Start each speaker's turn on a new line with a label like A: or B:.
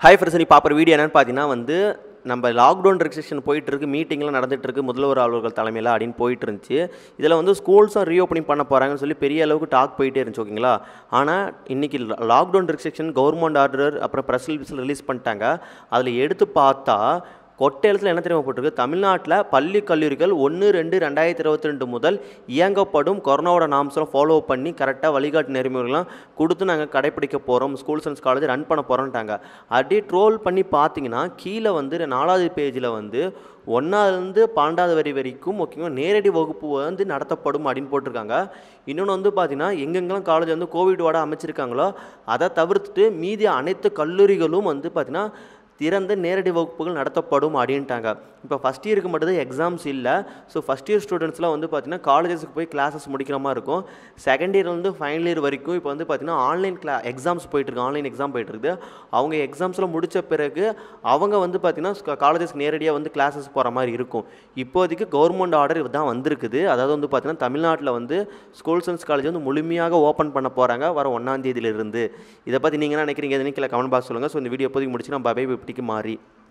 A: hi friends நீ பார்க்குற video என்னன்னு பார்த்தீங்கன்னா வந்து நம்ம லாக்டவுன் ரெஸ்ட்ரிக்ஷன் போயிட்டு இருக்கு மீட்டிங்லாம் நடந்துட்டு இருக்கு முதல்வர் அலுவலர்கள் தலைமையில் அப்படின்னு போயிட்டு இருந்துச்சு இதில் வந்து ஸ்கூல்ஸும் ரீஓப்பனிங் பண்ண போகிறாங்கன்னு சொல்லி பெரிய அளவுக்கு டாக் போயிட்டே இருந்துச்சு ஓகேங்களா ஆனால் இன்னைக்கு லாக்டவுன் ரெஸ்ட்ரிக்ஷன் கவர்மெண்ட் ஆர்டர் அப்புறம் ப்ரெஸ் ரிலீஸ் பண்ணிட்டாங்க அதில் எடுத்து பார்த்தா கொட்டை எழுத்துல என்ன தெரியுமா போட்டிருக்கு தமிழ்நாட்டில் பள்ளி கல்லூரிகள் ஒன்று ரெண்டு ரெண்டாயிரத்தி இருபத்தி ரெண்டு முதல் இயங்கப்படும் கொரோனாவோட நாம்ஸ்லாம் ஃபாலோ பண்ணி கரெக்டாக வழிகாட்டு நெறிமுறைகள்லாம் கொடுத்து நாங்கள் கடைப்பிடிக்க போகிறோம் ஸ்கூல்ஸ் அண்ட் காலேஜ் ரன் பண்ண போகிறோன்ட்டாங்க அப்படியே ட்ரோல் பண்ணி பார்த்தீங்கன்னா கீழே வந்து நாலாவது பேஜில் வந்து ஒன்றாவதுலேருந்து பன்னெண்டாவது வரி வரைக்கும் ஓகேங்களா நேரடி வகுப்பு வந்து நடத்தப்படும் அப்படின்னு போட்டிருக்காங்க இன்னொன்று வந்து பார்த்தீங்கன்னா எங்கெங்கெல்லாம் காலேஜ் வந்து கோவிட் வார்டு அமைச்சிருக்காங்களோ அதை தவிர்த்துட்டு மீதி அனைத்து கல்லூரிகளும் வந்து பார்த்தீங்கன்னா திறந்த நேரடி வகுப்புகள் நடத்தப்படும் அப்படின்ட்டாங்க இப்போ ஃபஸ்ட் இயருக்கு மட்டும்தான் எக்ஸாம்ஸ் இல்லை ஸோ ஃபஸ்ட் இயர் ஸ்டூடெண்ட்ஸ்லாம் வந்து பார்த்தீங்கன்னா காலேஜஸ்க்கு போய் கிளாஸஸ் முடிக்கிற மாதிரி இருக்கும் செகண்ட் இயர்லேருந்து ஃபைனல் இயர் வரைக்கும் இப்போ வந்து பார்த்தீங்கன்னா ஆன்லைன் கிளா எக்ஸாம்ஸ் போயிட்டுருக்கு ஆன்லைன் எக்ஸாம் போயிட்டுருக்குது அவங்க எக்ஸாம்ஸ்லாம் முடித்த பிறகு அவங்க வந்து பார்த்தீங்கன்னா காலேஜஸ்க்கு நேரடியாக வந்து கிளாஸஸ் போகிற மாதிரி இருக்கும் இப்போதைக்கு கவர்மெண்ட் ஆர்டர் தான் வந்திருக்குது அதாவது வந்து பார்த்தீங்கன்னா தமிழ்நாட்டில் வந்து ஸ்கூல்ஸ் அண்ட் காலேஜ் வந்து முழுமையாக ஓப்பன் பண்ண போகிறாங்க வர ஒன்றாம் தேதியிலிருந்து இதை பற்றி நீங்கள் என்ன நினைக்கிறீங்க எதுன்னு கீழே கமெண்ட் பாக்ஸ் சொல்லுங்கள் ஸோ இந்த வீடியோ இப்போதைக்கு முடிச்சு நம்ம பபை இப்படிக்கு மாறி